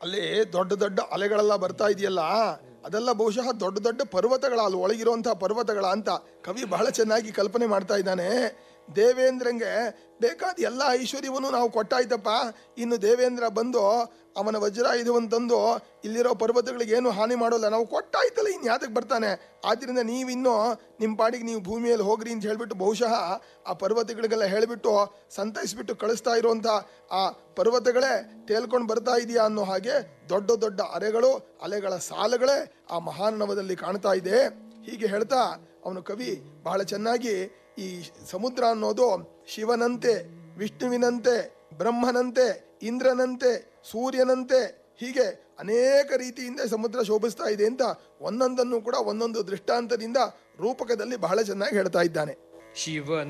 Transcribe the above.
ಅಲ್ಲಿ ದೊಡ್ಡ ದೊಡ್ಡ ಅಲೆಗಳೆಲ್ಲ ಬರ್ತಾ ಇದೆಯಲ್ಲ ಅದೆಲ್ಲ ಬಹುಶಃ ದೊಡ್ಡ ದೊಡ್ಡ ಪರ್ವತಗಳ ಅಲ್ಲಿ ಒಳಗಿರುವಂತಹ ಪರ್ವತಗಳ ಅಂತ ಕವಿ ಬಹಳ ಚೆನ್ನಾಗಿ ಕಲ್ಪನೆ ಮಾಡ್ತಾ ಇದ್ದಾನೆ ದೇವೇಂದ್ರಂಗೆ ಬೇಕಾದ ಎಲ್ಲ ಐಶ್ವರ್ಯವನ್ನು ನಾವು ಕೊಟ್ಟಾಯ್ತಪ್ಪ ಇನ್ನು ದೇವೇಂದ್ರ ಬಂದು ಅವನ ವಜ್ರಾಯುಧವನ್ನು ತಂದು ಇಲ್ಲಿರೋ ಪರ್ವತಗಳಿಗೆ ಏನು ಹಾನಿ ಮಾಡೋಲ್ಲ ನಾವು ಕೊಟ್ಟಾಯ್ತಲ್ಲ ಇನ್ನು ಯಾತಕ್ಕೆ ಬರ್ತಾನೆ ಆದ್ದರಿಂದ ನೀವಿನ್ನೂ ನಿಮ್ಮ ಪಾಡಿಗೆ ನೀವು ಭೂಮಿಯಲ್ಲಿ ಹೋಗ್ರಿ ಅಂತ ಹೇಳ್ಬಿಟ್ಟು ಬಹುಶಃ ಆ ಪರ್ವತಗಳಿಗೆಲ್ಲ ಹೇಳಿಬಿಟ್ಟು ಸಂತೈಸ್ಬಿಟ್ಟು ಕಳಿಸ್ತಾ ಇರುವಂಥ ಆ ಪರ್ವತಗಳೇ ತೇಲ್ಕೊಂಡು ಬರ್ತಾ ಇದೆಯಾ ಅನ್ನೋ ಹಾಗೆ ದೊಡ್ಡ ದೊಡ್ಡ ಅಲೆಗಳು ಅಲೆಗಳ ಸಾಲಗಳೇ ಆ ಮಹಾನವದಲ್ಲಿ ಕಾಣ್ತಾ ಇದೆ ಹೀಗೆ ಹೇಳ್ತಾ ಅವನು ಕವಿ ಬಹಳ ಚೆನ್ನಾಗಿ ಈ ಸಮುದ್ರ ಅನ್ನೋದು ಶಿವನಂತೆ ವಿಷ್ಣುವಿನಂತೆ ಬ್ರಹ್ಮನಂತೆ ಇಂದ್ರನಂತೆ ಸೂರ್ಯನಂತೆ ಹೀಗೆ ಅನೇಕ ರೀತಿಯಿಂದ ಸಮುದ್ರ ಶೋಭಿಸ್ತಾ ಇದೆ ಅಂತ ಒಂದೊಂದನ್ನು ಕೂಡ ಒಂದೊಂದು ದೃಷ್ಟಾಂತದಿಂದ ರೂಪಕದಲ್ಲಿ ಬಹಳ ಚೆನ್ನಾಗಿ ಹೇಳ್ತಾ ಇದ್ದಾನೆ ಶಿವನ